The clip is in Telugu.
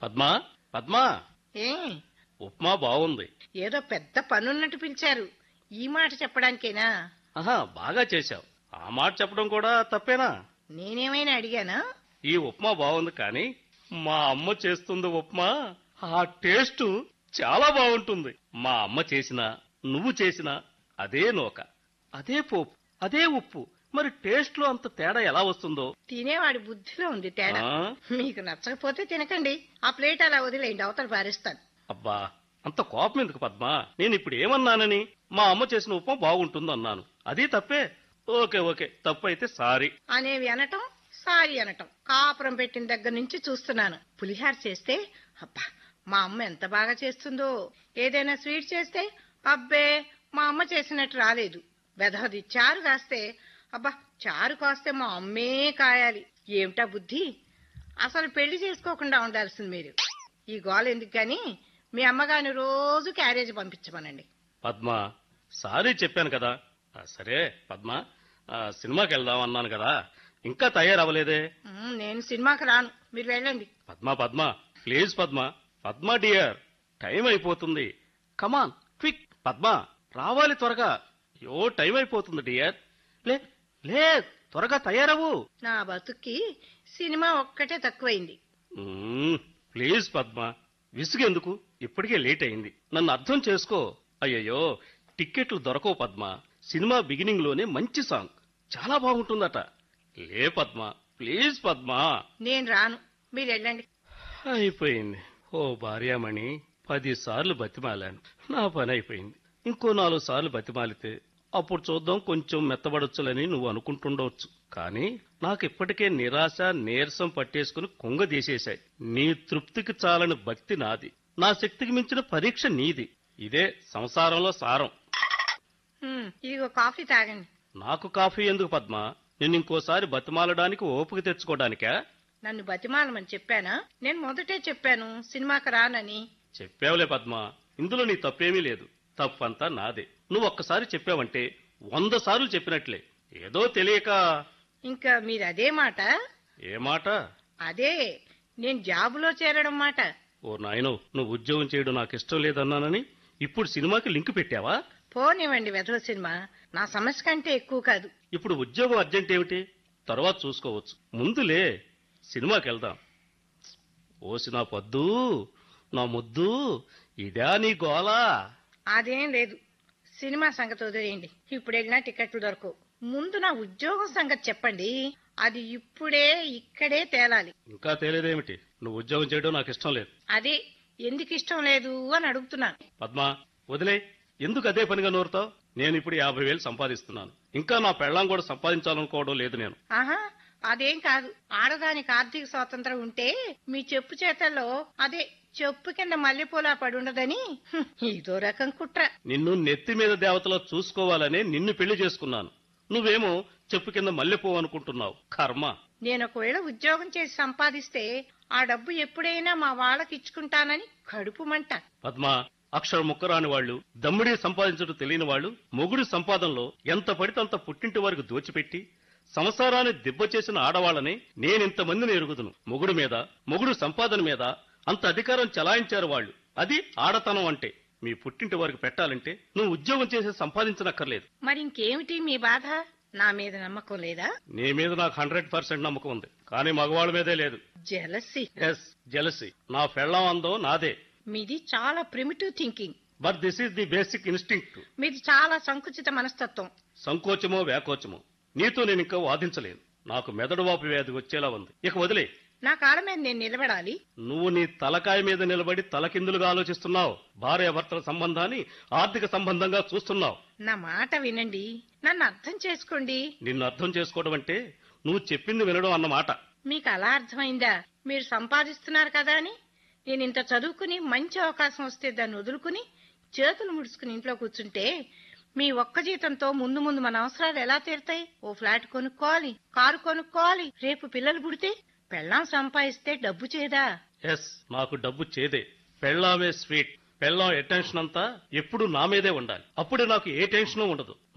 పద్మా పద్మా ఏ ఉప్మా బాగుంది ఏదో పెద్ద పనున్నట్టు పిలిచారు ఈ మాట చెప్పడానికేనా ఆహా బాగా చేశావు ఆ మాట చెప్పడం కూడా తప్పేనా నేనేమైనా అడిగానా ఈ ఉప్మా బాగుంది కానీ మా అమ్మ చేస్తుంది ఉప్మా ఆ టేస్ట్ చాలా బాగుంటుంది మా అమ్మ చేసినా నువ్వు చేసినా అదే నోక అదే పోపు అదే ఉప్పు మరి టేస్ట్ లో అంత తేడా ఎలా వస్తుందో తినేవాడి బుద్ధిలో ఉంది తేడా ఆ? మీకు నచ్చకపోతే తినకండి ఆ ప్లేట్ అలా వదిలేయండి అవతల పారేస్తాను అబ్బా అంత కోపం ఎందుకు పద్మా నేను ఇప్పుడు ఏమన్నానని మా అమ్మ చేసిన ఉప్మా బాగుంటుంది అన్నాను అది తప్పే ఓకే ఓకే తప్పు అయితే సారీ అనేవి అనటం సారీ అనటం కాపురం పెట్టిన దగ్గర నుంచి చూస్తున్నాను పులిహార చేస్తే అబ్బా మా అమ్మ ఎంత బాగా చేస్తుందో ఏదైనా స్వీట్ చేస్తే అబ్బే మా అమ్మ చేసినట్టు రాలేదు వెధవది చారు కాస్తే అబ్బా చారు కాస్తే మా అమ్మే కాయాలి ఏమిటా బుద్ధి అసలు పెళ్లి చేసుకోకుండా ఉండాల్సింది మీరు ఈ గోల ఎందుకు కానీ మీ అమ్మగారిని రోజు క్యారేజ్ పంపించమనండి పద్మ సారీ చెప్పాను కదా ఆ, సరే పద్మ ఆ, సినిమాకి వెళ్దాం అన్నాను కదా ఇంకా తయారవ్వలేదే ఉమ్, నేను సినిమాకి రాను మీరు వెళ్ళండి Padma Padma please Padma Padma dear time అయిపోతుంది కమాన్ క్విక్ పద్మ రావాలి త్వరగా యో టైం అయిపోతుంది డియర్ లే లే త్వరగా తయారవు నా బతుక్కి సినిమా ఒక్కటే తక్కువైంది మ్మ్, ప్లీజ్ పద్మ విసుగెందుకు ఇప్పటికే లేట్ అయింది నన్ను అర్థం చేసుకో అయ్యయ్యో టిక్కెట్లు దొరకవు పద్మ సినిమా బిగినింగ్ లోనే మంచి సాంగ్ చాలా బాగుంటుందట లే పద్మ ప్లీజ్ పద్మ నేను రాను మీరు వెళ్ళండి అయిపోయింది ఓ భార్యామణి పది సార్లు బతిమాలాను నా పని అయిపోయింది ఇంకో నాలుగు సార్లు బతిమాలితే అప్పుడు చూద్దాం కొంచెం మెత్తబడొచ్చులని నువ్వు అనుకుంటుండవచ్చు కానీ నాకు ఇప్పటికే నిరాశ నీరసం పట్టేసుకుని కుంగదీసేశాయి నీ తృప్తికి చాలని భక్తి నాది నా శక్తికి మించిన పరీక్ష నీది ఇదే సంసారంలో సారం హ్మ్, ఇదిగో కాఫీ తాగండి నాకు కాఫీ ఎందుకు పద్మ నిన్ను ఇంకోసారి బతిమాలడానికి ఓపిక తెచ్చుకోవడానికా నన్ను బతిమాలమని చెప్పానా నేను మొదటే చెప్పాను సినిమాకి రానని చెప్పావులే పద్మ ఇందులో నీ తప్పేమీ లేదు తప్పంతా నాదే నువ్వు ఒక్కసారి చెప్పావంటే వంద సార్లు చెప్పినట్లే ఏదో తెలియక ఇంకా మీరు అదే మాట ఏ మాట అదే నేను జాబులో చేరడం మాట ఓ నాయనో నువ్వు ఉద్యోగం చేయడం నాకు ఇష్టం లేదన్నానని ఇప్పుడు సినిమాకి లింక్ పెట్టావా పోనివ్వండి వెధవ సినిమా నా సమస్య కంటే ఎక్కువ కాదు ఇప్పుడు ఉద్యోగం అర్జెంట్ ఏమిటి తర్వాత చూసుకోవచ్చు ముందులే సినిమాకి వెళ్దాం ఓసి నా పొద్దు నా ముద్దు ఇదా నీ గోలా అదేం లేదు సినిమా సంగతి వదిలేయండి ఇప్పుడు వెళ్ళినా టికెట్లు దొరకవు ముందు నా ఉద్యోగం సంగతి చెప్పండి అది ఇప్పుడే ఇక్కడే తేలాలి ఇంకా తేలేదేమిటి నువ్వు ఉద్యోగం చేయడం నాకు ఇష్టం లేదు అదే ఎందుకు ఇష్టం లేదు అని అడుగుతున్నాను పద్మ వదిలే ఎందుకు అదే పనిగా నోరుతావు నేను ఇప్పుడు యాభై వేలు సంపాదిస్తున్నాను ఇంకా నా పెళ్ళాం కూడా సంపాదించాలనుకోవడం లేదు నేను ఆహా అదేం కాదు ఆడదానికి ఆర్థిక స్వాతంత్రం ఉంటే మీ చెప్పు చేతల్లో అదే చెప్పు కింద మల్లెపూలా పడి ఉండదని హ్మ్, ఇదో రకం కుట్ర నిన్ను నెత్తి మీద దేవతలో చూసుకోవాలనే నిన్ను పెళ్లి చేసుకున్నాను నువ్వేమో చెప్పు కింద మల్లెపో అనుకుంటున్నావు కర్మ నేను ఒకవేళ ఉద్యోగం చేసి సంపాదిస్తే ఆ డబ్బు ఎప్పుడైనా మా వాళ్ళకి ఇచ్చుకుంటానని కడుపు మంట పద్మ అక్షర ముక్కరాని వాళ్ళు దమ్ముడి సంపాదించడం తెలియని వాళ్ళు మొగుడు సంపాదనలో ఎంత పడితే అంత పుట్టింటి వరకు దోచిపెట్టి సంసారాన్ని దిబ్బ చేసిన ఆడవాళ్ళని నేనింతమందిని ఎరుగుదును మొగుడు మీద మొగుడు సంపాదన మీద అంత అధికారం చలాయించారు వాళ్ళు అది ఆడతనం అంటే మీ పుట్టింటి వరకు పెట్టాలంటే నువ్వు ఉద్యోగం చేసి సంపాదించనక్కర్లేదు మరి ఇంకేమిటి మీ బాధ నా మీద నమ్మకం లేదా నీ మీద నాకు హండ్రెడ్ పర్సెంట్ నమ్మకం ఉంది కానీ మగవాళ్ళ మీదే లేదు జలసి ఎస్ జెలసీ నా పెళ్ళం అందం నాదే మీది చాలా primitive thinking but this is the basic instinct మీది చాలా సంకుచిత మనస్తత్వం సంకోచమో వ్యాకోచమో నీతో నేను ఇంకా వాదించలేను నాకు మెదడు వాపు వ్యాధి వచ్చేలా ఉంది ఇక వదిలే నా కాళ్ళ మీద నేను నిలబడాలి నువ్వు నీ తలకాయ మీద నిలబడి తలకిందులుగా ఆలోచిస్తున్నావు భార్యాభర్తల సంబంధాన్ని ఆర్థిక సంబంధంగా చూస్తున్నావు నా మాట వినండి నన్ను అర్థం చేసుకోండి నిన్ను అర్థం చేసుకోవడం అంటే నువ్వు చెప్పింది వినడం అన్నమాట మీకు అలా అర్థమైందా మీరు సంపాదిస్తున్నారు కదా అని నేను ఇంత చదువుకుని మంచి అవకాశం వస్తే దాన్ని వదులుకుని చేతులు ముడుచుకుని ఇంట్లో కూర్చుంటే మీ ఒక్క జీతంతో ముందు ముందు మన అవసరాలు ఎలా తీరుతాయి ఓ ఫ్లాట్ కొనుక్కోవాలి కారు కొనుక్కోవాలి రేపు పిల్లలు పుడితే పెళ్ళాం సంపాదిస్తే డబ్బు చేదా ఎస్ నాకు డబ్బు చేదే పెళ్ళామే స్వీట్ పెళ్ళాం అటెన్షన్ అంతా ఎప్పుడు నా మీదే ఉండాలి అప్పుడే నాకు ఏ టెన్షన్ ఉండదు